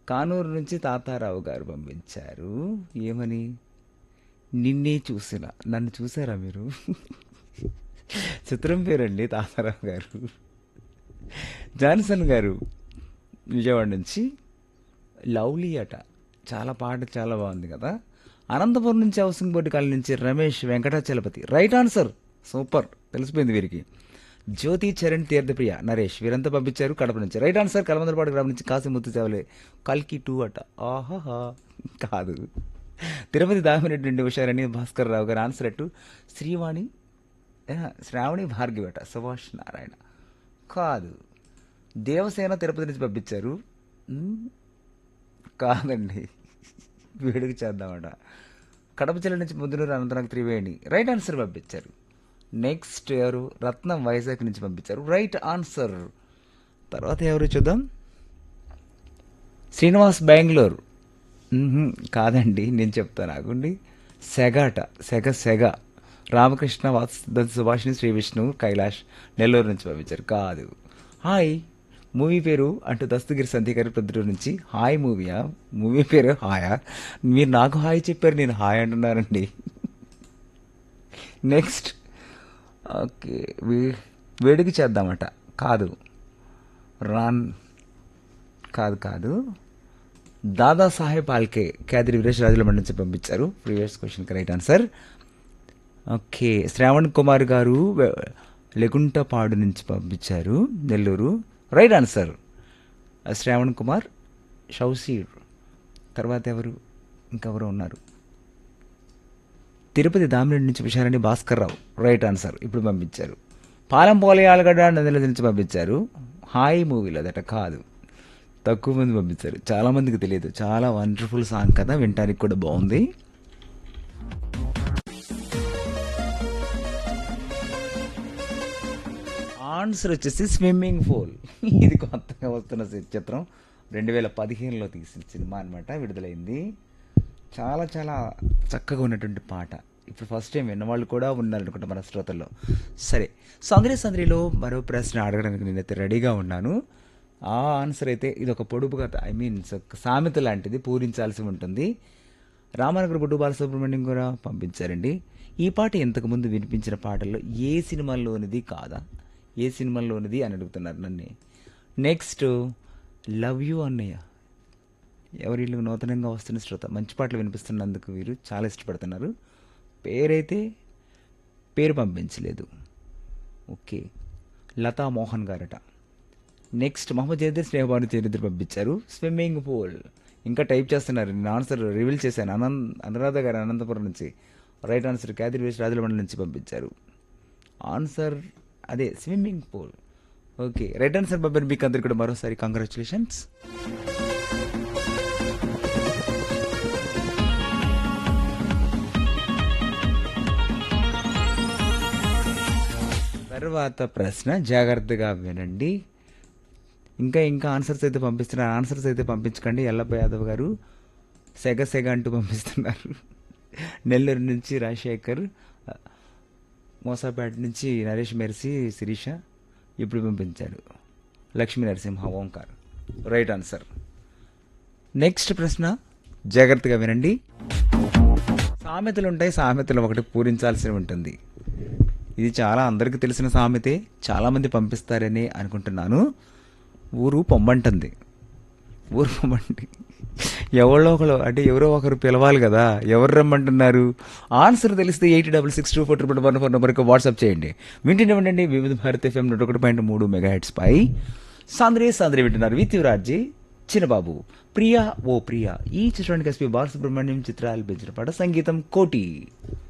కానూరు నుంచి తాతారావు గారు పంపించారు ఏమని నిన్నే చూసిన నన్ను చూసారా మీరు చిత్రం పేరండి తాతారావు గారు జాన్సన్ గారు విజయవాడ నుంచి లవ్లీ అట చాలా పాట చాలా బాగుంది కదా అనంతపురం నుంచి హౌసింగ్ బోర్డు కాలనీ నుంచి Ramesh Venkatachalapathi right answer super తెలిసిపోయింది వీరికి జ్యోతి చరణ్ తీర్థప్రియ నరేష్ వీరంతా పంపించారు కడప నుంచి రైట్ ఆన్సర్ కలమందరపాడు గ్రామం నుంచి కాసిముత్తు చేవలే కల్కి టూ అట ఆహాహా కాదు తిరుపతి దామిరెడ్డి నుండి ఉషారని భాస్కర్ రావు గారు ఆన్సర్ అట్టు శ్రీవాణి ఆ, శ్రావణి భార్గవి అట సుభాష్ నారాయణ కాదు దేవసేన తిరుపతి నుంచి పంపించారు మ్, కాదండి వేడుక చేద్దామట కడప జిల్లా నుంచి ముద్దునూరు అనంతనాగ్ త్రివేణి రైట్ ఆన్సర్ పంపించారు నెక్స్ట్ ఎవరు రత్నం వైజాగ్ నుంచి పంపించారు రైట్ ఆన్సర్ తర్వాత ఎవరు చూద్దాం శ్రీనివాస్ బెంగళూరు మ్మ్హ్మ్. కాదండి నేను చెప్తాను ఆగుండి సెగ అట సెగ సెగ రామకృష్ణ వాత్స సుభాష్ని శ్రీ విష్ణు కైలాష్ నెల్లూరు నుంచి పంపించారు కాదు హాయ్ మూవీ పేరు అంటూ దస్తగిరి సంధ్య గారి ప్రొద్దుటూరు నుంచి హాయ్ మూవీయా మూవీ పేరు హాయా మీరు నాకు హాయ్ చెప్పారు నేను హాయ్ అంటున్నానండి నెక్స్ట్ ఓకే వే- వేడికి చేద్దామట కాదు రాన్ కాదు కాదు దాదా సాహెబ్ ఆల్కే క్యాదిరి వీరేష్ రాజుల మండి నుంచి పంపించారు ప్రీవియస్ క్వశ్చన్కి right answer okay Shravan Kumar గారు వె- లెగుంటపాడు నుంచి పంపించారు నెల్లూరు రైట్ ఆన్సర్ శ్రావణ్ కుమార్ షౌసీర్ తర్వాత ఎవరు ఇంకెవరు ఉన్నారు తిరుపతి దామిరెడ్డి నుంచి విషయాలని భాస్కర్ రావు రైట్ ఆన్సర్ ఇప్పుడు పంపించారు పాలెం పోలే ఆలగడ్డ నదిల నుంచి పంపించారు హాయ్ మూవీలో అదట కాదు తక్కువ మంది పంపించారు చాలా మందికి తెలియదు చాలా వండర్ఫుల్ సాంగ్ కదా వినటానికి కూడా బాగుంది ఆన్సర్ వచ్చేసి స్విమ్మింగ్ పూల్ ఇది కొత్తగా వస్తున్న సి- చిత్రం రెండు వేల పదిహేనులో తీసిన సినిమా అనమాట విడుదలైంది చాలా చాలా చక్కగా ఉన్నటువంటి పాట ఇప్పుడు ఫస్ట్ టైం విన్నవాళ్ళు కూడా ఉన్నారనుకుంటా మన శ్రోతల్లో సరే సంగ్రే సంద్రిలో మరో ప్రశ్న అడగడానికి నేనైతే రెడీగా ఉన్నాను ఆ ఆన్సర్ అయితే ఇది ఒక పొడుపు కథ ఐ మీన్ సామెత లాంటిది పూరించాల్సి ఉంటుంది రామనగర్ బుడ్డు బాలసుబ్రహ్మణ్యం కూడా పంపించారండి ఈ పాట ఇంతకుముందు వినిపించిన పాటల్లో ఏ సినిమాల్లోనిది కాదా ఏ సినిమాల్లోనిది అని అడుగుతున్నారు నన్ను నెక్స్ట్ లవ్ యూ అన్నయ్య ఎవరి ఇల్లు నూతనంగా వస్తున్న శ్రోత మంచి పాటలు వినిపిస్తున్నందుకు వీరు చాలా ఇష్టపడుతున్నారు పేరైతే పేరు పంపించలేదు ఓకే లతా మోహన్ గారట నెక్స్ట్ మహమ్మద్ జయదీర్ స్నేహభాను చరిత్ర పంపించారు స్విమ్మింగ్ పూల్ ఇంకా టైప్ చేస్తున్నారు నేను ఆన్సర్ రివీల్ చేశాను అనంత్ అనురాధ గారు అనంతపురం నుంచి రైట్ ఆన్సర్ క్యాదిరి వేష్ రాజులమండలి నుంచి పంపించారు ఆన్సర్ అదే swimming pool okay right answer పంపిన మీకు అందరికి కూడా మరోసారి కంగ్రాచులేషన్స్ తర్వాత ప్రశ్న జాగ్రత్తగా వినండి ఇంకా ఇంకా ఆన్సర్స్ అయితే పంపిస్తున్నారు ఆన్సర్స్ అయితే పంపించకండి ఎల్లప్ప యాదవ్ గారు సెగ సెగ అంటూ పంపిస్తున్నారు నెల్లూరు నుంచి రాజశేఖర్ మోసాపేట నుంచి నరేష్ మెర్సీ శిరీష ఇప్పుడు పంపించాడు Lakshmi Narasimha Omkar right answer next ప్రశ్న జాగ్రత్తగా వినండి సామెతలు ఉంటాయి సామెతలు ఒకటి పూరించాల్సి ఉంటుంది ఇది చాలా అందరికీ తెలిసిన సామెతే చాలామంది పంపిస్తారని అనుకుంటున్నాను ఊరు పొమ్మంటుంది ఊరు పొమ్మంటి ఎవరో ఒకరు అంటే ఎవరో ఒకరు పిలవాలి కదా ఎవరు రమ్మంటున్నారు ఆన్సర్ తెలిస్తే eight double six two four triple one four నెంబర్కి వాట్సాప్ చేయండి వింటూనే ఉండండి వివిధ భారత్ ఎఫ్ఎం నూట ఒకటి పాయింట్ మూడు మెగా హెడ్స్ పై సాంద్రే సాంద్రే వింటున్నారు విత్ యువరాజీ చిన్నబాబు ప్రియా ఓ ప్రియా ఈ చిత్రానికి ఎస్పీ బాలసుబ్రహ్మణ్యం చిత్రాలు పెంచిన పాట సంగీతం కోటి